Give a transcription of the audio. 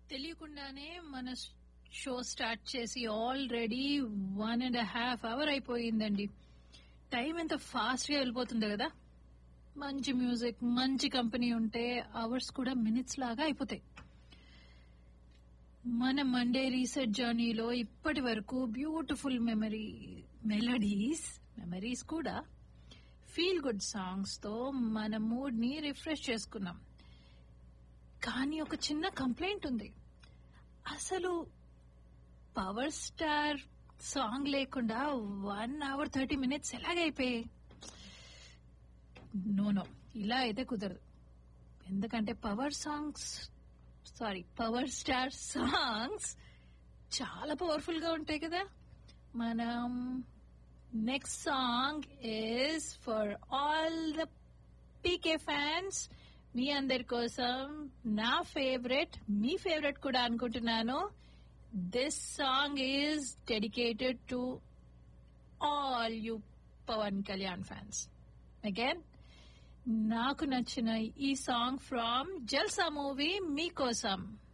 తెలియకుండానే మన show start చేసి already one and half hour అయిపోయిందండి టైం ఎంత ఫాస్ట్ గా వెళ్ళిపోతుంది కదా మంచి మ్యూజిక్ మంచి కంపెనీ ఉంటే అవర్స్ కూడా మినిట్స్ లాగా అయిపోతాయి మన మండే రీసెర్చ్ జర్నీలో ఇప్పటి వరకు బ్యూటిఫుల్ మెమరీ మెలడీస్ మెమరీస్ కూడా ఫీల్ గుడ్ సాంగ్స్ తో మన మూడ్ ని రిఫ్రెష్ చేసుకున్నాం కానీ ఒక చిన్న కంప్లైంట్ ఉంది అసలు పవర్ స్టార్ సాంగ్ లేకుండా వన్ అవర్ థర్టీ మినిట్స్ ఎలాగైపోయాయి నో నో ఇలా అయితే కుదరదు ఎందుకంటే power songs sorry power star songs చాలా పవర్ఫుల్ గా ఉంటాయి కదా మనం next song is for all the PK fans మీ అందరి కోసం నా ఫేవరెట్ మీ ఫేవరెట్ కూడా అనుకుంటున్నాను this song is dedicated to all you Pawan Kalyan fans again నాకు నచ్చిన ఈ సాంగ్ ఫ్రమ్ జల్సా మూవీ మీకోసం